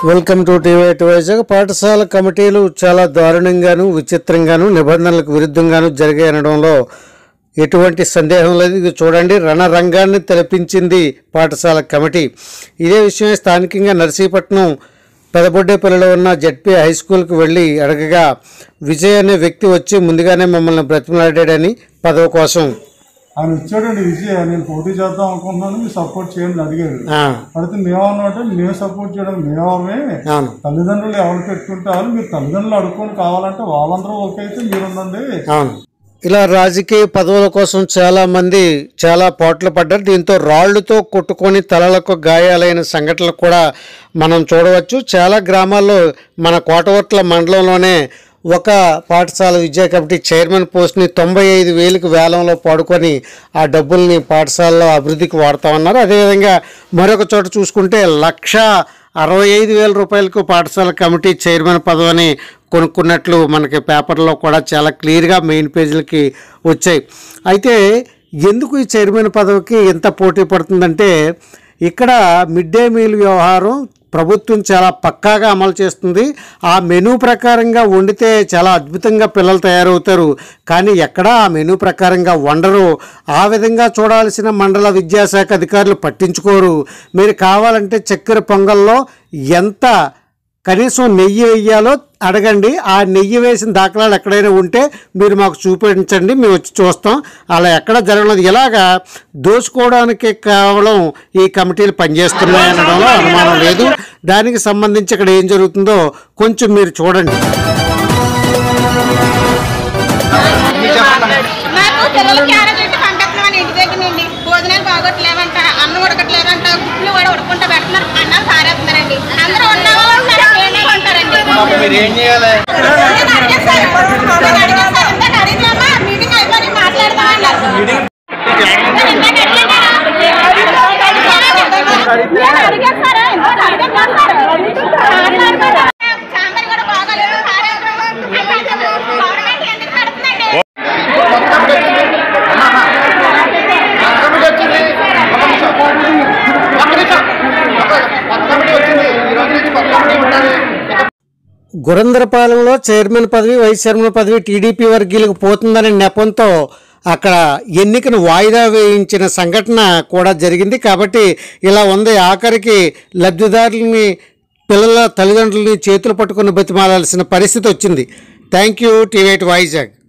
Welcome to TV Vizag పాఠశాల కమిటీలు చాలా దారుణంగాను విచిత్రంగాను నిబంధనలకు విరుద్ధంగాను జరిగాయి అనడంలో ఎటువంటి సందేహం లేదు ఇది చూడండి రణరంగాన్ని తలపించింది పాఠశాల కమిటీ ఇదే విషయమే స్థానికంగా నర్సీపట్నం పెదబొడ్డేపల్లిలో ఉన్న జడ్పీ హై స్కూల్కి వెళ్ళి అడగగా విజయ్ అనే వ్యక్తి వచ్చి ముందుగానే మమ్మల్ని బ్రతిమలాడాడని పదవి కోసం ఆయన ఇచ్చాడండి విజయ్ నేను పోటీ చేద్దాం అనుకుంటున్నాను మీరు సపోర్ట్ చేయండి అని అడిగాడు ఆ, పడితే మేమన్నామంటే మేము సపోర్ట్ చేయడం మేమే అవును తల్లిదండ్రులు ఎవరు పెట్టుకుంటే వాళ్ళు మీరు తల్లిదండ్రులు అడుక్కొని కావాలంటే వాళ్ళందరూ ఓకే అయితే మీరు ఉండండి అవును ఇలా రాజకీయ పదవుల కోసం చాలా మంది చాలా పోట్లు పడ్డారు దీంతో రాళ్లతో కొట్టుకొని తలలకు గాయాలైన సంఘటనలు కూడా మనం చూడవచ్చు చాలా గ్రామాల్లో మన కోటవర్ట్ల మండలంలోనే ఒక పాఠశాల విద్యా కమిటీ చైర్మన్ పోస్ట్ని తొంభై ఐదు వేలకు వేలంలో పాడుకొని ఆ డబ్బుల్ని పాఠశాలలో అభివృద్ధికి వాడుతామన్నారు అదేవిధంగా మరొక చోట చూసుకుంటే లక్ష అరవై ఐదు వేల రూపాయలకు పాఠశాల కమిటీ చైర్మన్ పదవిని కొనుక్కున్నట్లు మనకి పేపర్లో కూడా చాలా క్లియర్గా మెయిన్ పేజీలకి వచ్చాయి అయితే ఎందుకు ఈ చైర్మన్ పదవికి ఎంత పోటీ పడుతుందంటే ఇక్కడ మిడ్ డే మీల్ వ్యవహారం ప్రభుత్వం చాలా పక్కాగా అమలు చేస్తుంది ఆ మెనూ ప్రకారంగా వండితే చాలా అద్భుతంగా పిల్లలు తయారవుతారు కానీ ఎక్కడా ఆ మెనూ ప్రకారంగా వండరు ఆ విధంగా చూడాల్సిన మండల విద్యాశాఖ అధికారులు పట్టించుకోరు మీరు కావాలంటే చక్కెర పొంగల్లో ఎంత కనీసం నెయ్యి వేయాలో అడగండి ఆ నెయ్యి వేసిన దాఖలాలు ఎక్కడైనా ఉంటే మీరు మాకు చూపించండి మేము వచ్చి చూస్తాం అలా ఎక్కడ జరగలేదు ఇలాగా దోచుకోవడానికి కేవలం ఈ కమిటీలు పనిచేస్తున్నాయి అనడంలో అనుమానం లేదు దానికి సంబంధించి ఇక్కడ ఏం జరుగుతుందో కొంచెం మీరు చూడండి మాకు పిల్లలు క్యారేజ్ పెట్టి పంపిస్తున్నామని ఇంటి దగ్గర నుండి భోజనాలు బాగోట్లేవంట అన్నం ఉడకట్లేదంట గుడ్లు కూడా ఉడకుంటా పెడుతున్నారు అన్నాలు సారేస్తున్నారండి అందరూ ఉన్న వాళ్ళు ఉంటారు లేని వాళ్ళు ఉంటారండి మీరు ఏం చేయాలి నేను అడిగాను సార్. నేను అడిగాను సార్. ఇందాక అడిగినామా? మీటింగ్ అయిపోయి మాట్లాడదామన్నారు. నేను ఇందాక అడిగానా? నేను అడిగాను సార్. ఇందాక అడిగాను కదా సార్. మాట్లాడమన్నా. సాంబార్ కూడా బాగోలేదు. సారేస్తున్నాము. గవర్నమెంట్ ఎందుకు పెడుతుందండి? కమిటీ వచ్చింది ఒక నిమిషం ఒక నిమిషం కొత్త కమిటీ వచ్చింది ఈ రోజు నుంచి కొత్త కమిటీ ఉండాలి గురందరపాలెంలో చైర్మన్ పదవి వైస్ చైర్మన్ పదవి టీడీపీ వర్గీయులకు పోతుందనే నెపంతో అక్కడ ఎన్నికను వాయిదా వేయించిన సంఘటన కూడా జరిగింది కాబట్టి ఇలా ఉంది ఆఖరికి లబ్ధిదారులని పిల్లల తల్లిదండ్రులని చేతులు పట్టుకుని బతిమాలాల్సిన పరిస్థితి వచ్చింది థ్యాంక్ యూ టీవీ వైజాగ్